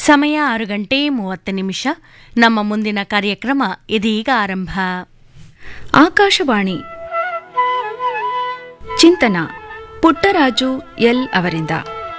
ಸಮಯ ಆರು ಗಂಟೆ ಮೂವತ್ತು ನಿಮಿಷ ನಮ್ಮ ಮುಂದಿನ ಕಾರ್ಯಕ್ರಮ ಇದೀಗ ಆರಂಭ ಆಕಾಶವಾಣಿ ಚಿಂತನ ಪುಟ್ಟರಾಜು ಎಲ್ ಅವರಿಂದ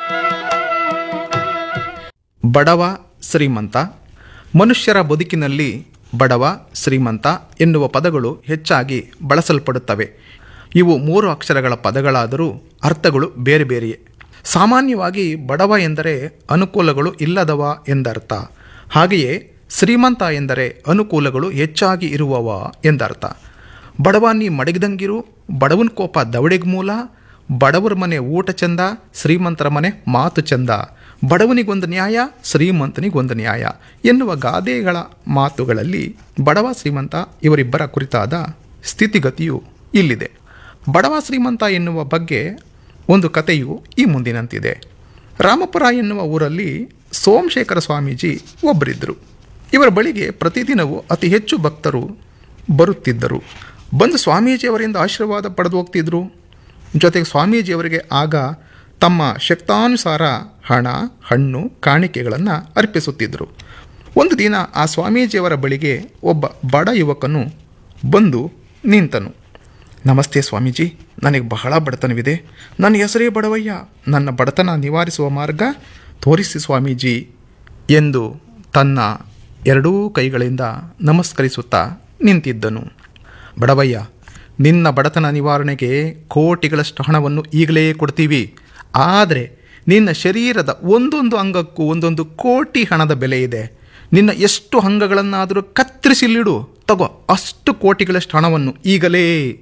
ಬಡವ ಶ್ರೀಮಂತ ಮನುಷ್ಯರ ಬದುಕಿನಲ್ಲಿ ಬಡವ ಶ್ರೀಮಂತ ಎನ್ನುವ ಪದಗಳು ಹೆಚ್ಚಾಗಿ ಬಳಸಲ್ಪಡುತ್ತವೆ ಇವು ಮೂರು ಅಕ್ಷರಗಳ ಪದಗಳಾದರೂ ಅರ್ಥಗಳು ಬೇರೆ ಬೇರೆಯೇ ಸಾಮಾನ್ಯವಾಗಿ ಬಡವ ಎಂದರೆ ಅನುಕೂಲಗಳು ಇಲ್ಲದವ ಎಂದರ್ಥ ಹಾಗೆಯೇ ಶ್ರೀಮಂತ ಎಂದರೆ ಅನುಕೂಲಗಳು ಹೆಚ್ಚಾಗಿ ಇರುವವ ಎಂದರ್ಥ ಬಡವ ನೀ ಮಡಗಿದಂಗಿರು ಬಡವನ ಕೋಪ ದವಡೆಗ್ ಮೂಲ ಬಡವರ ಮನೆ ಊಟ ಚಂದ ಶ್ರೀಮಂತರ ಮನೆ ಮಾತು ಚಂದ ಬಡವನಿಗೊಂದು ನ್ಯಾಯ ಶ್ರೀಮಂತನಿಗೊಂದು ನ್ಯಾಯ ಎನ್ನುವ ಗಾದೆಗಳ ಮಾತುಗಳಲ್ಲಿ ಬಡವ ಶ್ರೀಮಂತ ಇವರಿಬ್ಬರ ಕುರಿತಾದ ಸ್ಥಿತಿಗತಿಯು ಇಲ್ಲಿದೆ ಬಡವ ಶ್ರೀಮಂತ ಎನ್ನುವ ಬಗ್ಗೆ ಒಂದು ಕಥೆಯು ಈ ಮುಂದಿನಂತಿದೆ ರಾಮಪುರ ಎನ್ನುವ ಊರಲ್ಲಿ ಸೋಮಶೇಖರ ಸ್ವಾಮೀಜಿ ಒಬ್ಬರಿದ್ದರು ಇವರ ಬಳಿಗೆ ಪ್ರತಿದಿನವೂ ಅತಿ ಹೆಚ್ಚು ಭಕ್ತರು ಬರುತ್ತಿದ್ದರು ಬಂದು ಸ್ವಾಮೀಜಿಯವರಿಂದ ಆಶೀರ್ವಾದ ಪಡೆದು ಹೋಗ್ತಿದ್ರು ಜೊತೆಗೆ ಸ್ವಾಮೀಜಿಯವರಿಗೆ ಆಗ ತಮ್ಮ ಶಕ್ತಾನುಸಾರ ಹಣ ಹಣ್ಣು ಕಾಣಿಕೆಗಳನ್ನು ಅರ್ಪಿಸುತ್ತಿದ್ದರು ಒಂದು ದಿನ ಆ ಸ್ವಾಮೀಜಿಯವರ ಬಳಿಗೆ ಒಬ್ಬ ಬಡ ಯುವಕನು ಬಂದು ನಿಂತನು ನಮಸ್ತೆ ಸ್ವಾಮೀಜಿ ನನಗೆ ಬಹಳ ಬಡತನವಿದೆ ನನ್ನ ಹೆಸರೇ ಬಡವಯ್ಯ ನನ್ನ ಬಡತನ ನಿವಾರಿಸುವ ಮಾರ್ಗ ತೋರಿಸಿ ಸ್ವಾಮೀಜಿ ಎಂದು ತನ್ನ ಎರಡೂ ಕೈಗಳಿಂದ ನಮಸ್ಕರಿಸುತ್ತಾ ನಿಂತಿದ್ದನು ಬಡವಯ್ಯ ನಿನ್ನ ಬಡತನ ನಿವಾರಣೆಗೆ ಕೋಟಿಗಳಷ್ಟು ಹಣವನ್ನು ಈಗಲೇ ಕೊಡ್ತೀವಿ ಆದರೆ ನಿನ್ನ ಶರೀರದ ಒಂದೊಂದು ಅಂಗಕ್ಕೂ ಒಂದೊಂದು ಕೋಟಿ ಹಣದ ಬೆಲೆ ಇದೆ ನಿನ್ನ ಎಷ್ಟು ಅಂಗಗಳನ್ನಾದರೂ ಕತ್ತರಿಸಿಲಿಡು ತಗೋ ಅಷ್ಟು ಕೋಟಿಗಳಷ್ಟು ಹಣವನ್ನು ಈಗಲೇ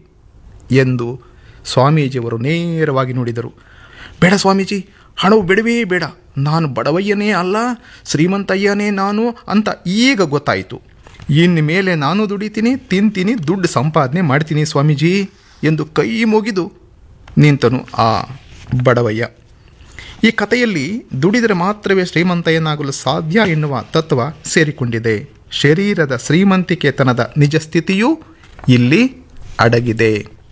ಎಂದು ಸ್ವಾಮೀಜಿಯವರು ನೇರವಾಗಿ ನುಡಿದರು ಬೇಡ ಸ್ವಾಮೀಜಿ ಹಣವು ಬಿಡವೇ ಬೇಡ ನಾನು ಬಡವಯ್ಯನೇ ಅಲ್ಲ ಶ್ರೀಮಂತಯ್ಯನೇ ನಾನು ಅಂತ ಈಗ ಗೊತ್ತಾಯಿತು ಇನ್ನು ಮೇಲೆ ನಾನು ದುಡಿತೀನಿ ತಿಂತೀನಿ ದುಡ್ಡು ಸಂಪಾದನೆ ಮಾಡ್ತೀನಿ ಸ್ವಾಮೀಜಿ ಎಂದು ಕೈ ಮುಗಿದು ನಿಂತನು ಆ ಬಡವಯ್ಯ ಈ ಕಥೆಯಲ್ಲಿ ದುಡಿದರೆ ಮಾತ್ರವೇ ಶ್ರೀಮಂತಯ್ಯನಾಗಲು ಸಾಧ್ಯ ಎನ್ನುವ ತತ್ವ ಸೇರಿಕೊಂಡಿದೆ ಶರೀರದ ಶ್ರೀಮಂತಿಕೆತನದ ನಿಜ ಸ್ಥಿತಿಯೂ ಇಲ್ಲಿ ಅಡಗಿದೆ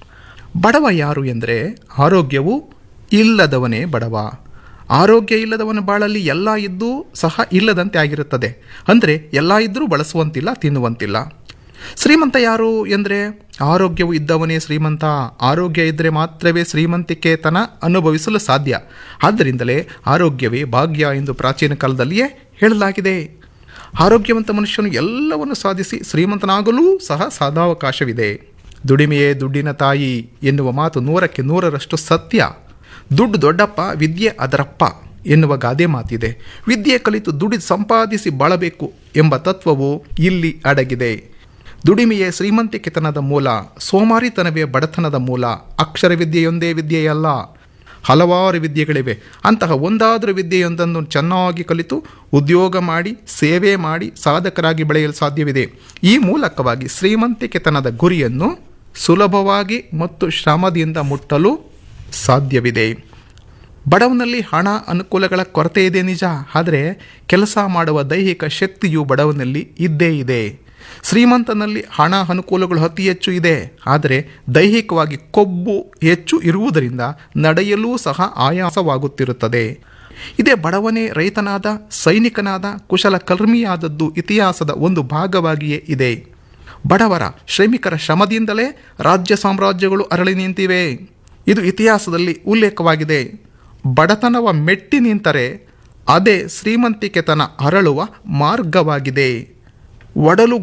ಬಡವ ಯಾರು ಎಂದರೆ ಆರೋಗ್ಯವು ಇಲ್ಲದವನೇ ಬಡವ ಆರೋಗ್ಯ ಇಲ್ಲದವನ ಬಾಳಲ್ಲಿ ಎಲ್ಲ ಇದ್ದೂ ಸಹ ಇಲ್ಲದಂತೆ ಆಗಿರುತ್ತದೆ ಅಂದರೆ ಎಲ್ಲ ಇದ್ದರೂ ಬಳಸುವಂತಿಲ್ಲ ತಿನ್ನುವಂತಿಲ್ಲ ಶ್ರೀಮಂತ ಯಾರು ಎಂದರೆ ಆರೋಗ್ಯವು ಇದ್ದವನೇ ಶ್ರೀಮಂತ ಆರೋಗ್ಯ ಇದ್ದರೆ ಮಾತ್ರವೇ ಶ್ರೀಮಂತಿಕೆತನ ಅನುಭವಿಸಲು ಸಾಧ್ಯ ಆದ್ದರಿಂದಲೇ ಆರೋಗ್ಯವೇ ಭಾಗ್ಯ ಎಂದು ಪ್ರಾಚೀನ ಕಾಲದಲ್ಲಿಯೇ ಹೇಳಲಾಗಿದೆ ಆರೋಗ್ಯವಂತ ಮನುಷ್ಯನು ಎಲ್ಲವನ್ನು ಸಾಧಿಸಿ ಶ್ರೀಮಂತನಾಗಲೂ ಸಹ ಸದಾವಕಾಶವಿದೆ ದುಡಿಮೆಯೇ ದುಡ್ಡಿನ ತಾಯಿ ಎನ್ನುವ ಮಾತು ನೂರಕ್ಕೆ ನೂರರಷ್ಟು ಸತ್ಯ ದುಡ್ಡು ದೊಡ್ಡಪ್ಪ ವಿದ್ಯೆ ಅದರಪ್ಪ ಎನ್ನುವ ಗಾದೆ ಮಾತಿದೆ ವಿದ್ಯೆ ಕಲಿತು ದುಡಿದು ಸಂಪಾದಿಸಿ ಬಾಳಬೇಕು ಎಂಬ ತತ್ವವು ಇಲ್ಲಿ ಅಡಗಿದೆ ದುಡಿಮೆಯೇ ಶ್ರೀಮಂತಿಕೆತನದ ಮೂಲ ಸೋಮಾರಿತನವೇ ಬಡತನದ ಮೂಲ ಅಕ್ಷರ ವಿದ್ಯೆಯೊಂದೇ ವಿದ್ಯೆಯಲ್ಲ ಹಲವಾರು ವಿದ್ಯೆಗಳಿವೆ ಅಂತಹ ಒಂದಾದರೂ ವಿದ್ಯೆಯೊಂದನ್ನು ಚೆನ್ನಾಗಿ ಕಲಿತು ಉದ್ಯೋಗ ಮಾಡಿ ಸೇವೆ ಮಾಡಿ ಸಾಧಕರಾಗಿ ಬೆಳೆಯಲು ಸಾಧ್ಯವಿದೆ ಈ ಮೂಲಕವಾಗಿ ಶ್ರೀಮಂತಿಕೆತನದ ಗುರಿಯನ್ನು ಸುಲಭವಾಗಿ ಮತ್ತು ಶ್ರಮದಿಂದ ಮುಟ್ಟಲು ಸಾಧ್ಯವಿದೆ ಬಡವನಲ್ಲಿ ಹಣ ಅನುಕೂಲಗಳ ಕೊರತೆ ಇದೆ ನಿಜ ಆದರೆ ಕೆಲಸ ಮಾಡುವ ದೈಹಿಕ ಶಕ್ತಿಯು ಬಡವನಲ್ಲಿ ಇದ್ದೇ ಇದೆ ಶ್ರೀಮಂತನಲ್ಲಿ ಹಣ ಅನುಕೂಲಗಳು ಅತಿ ಹೆಚ್ಚು ಇದೆ ಆದರೆ ದೈಹಿಕವಾಗಿ ಕೊಬ್ಬು ಹೆಚ್ಚು ಇರುವುದರಿಂದ ನಡೆಯಲೂ ಸಹ ಆಯಾಸವಾಗುತ್ತಿರುತ್ತದೆ ಇದೇ ಬಡವನೇ ರೈತನಾದ ಸೈನಿಕನಾದ ಕುಶಲಕರ್ಮಿಯಾದದ್ದು ಇತಿಹಾಸದ ಒಂದು ಭಾಗವಾಗಿಯೇ ಇದೆ ಬಡವರ ಶ್ರಮಿಕರ ಶ್ರಮದಿಂದಲೇ ರಾಜ್ಯ ಸಾಮ್ರಾಜ್ಯಗಳು ಅರಳಿ ನಿಂತಿವೆ ಇದು ಇತಿಹಾಸದಲ್ಲಿ ಉಲ್ಲೇಖವಾಗಿದೆ ಬಡತನವ ಮೆಟ್ಟಿ ನಿಂತರೆ ಅದೇ ಶ್ರೀಮಂತಿಕೆತನ ಅರಳುವ ಮಾರ್ಗವಾಗಿದೆ ಒಡಲು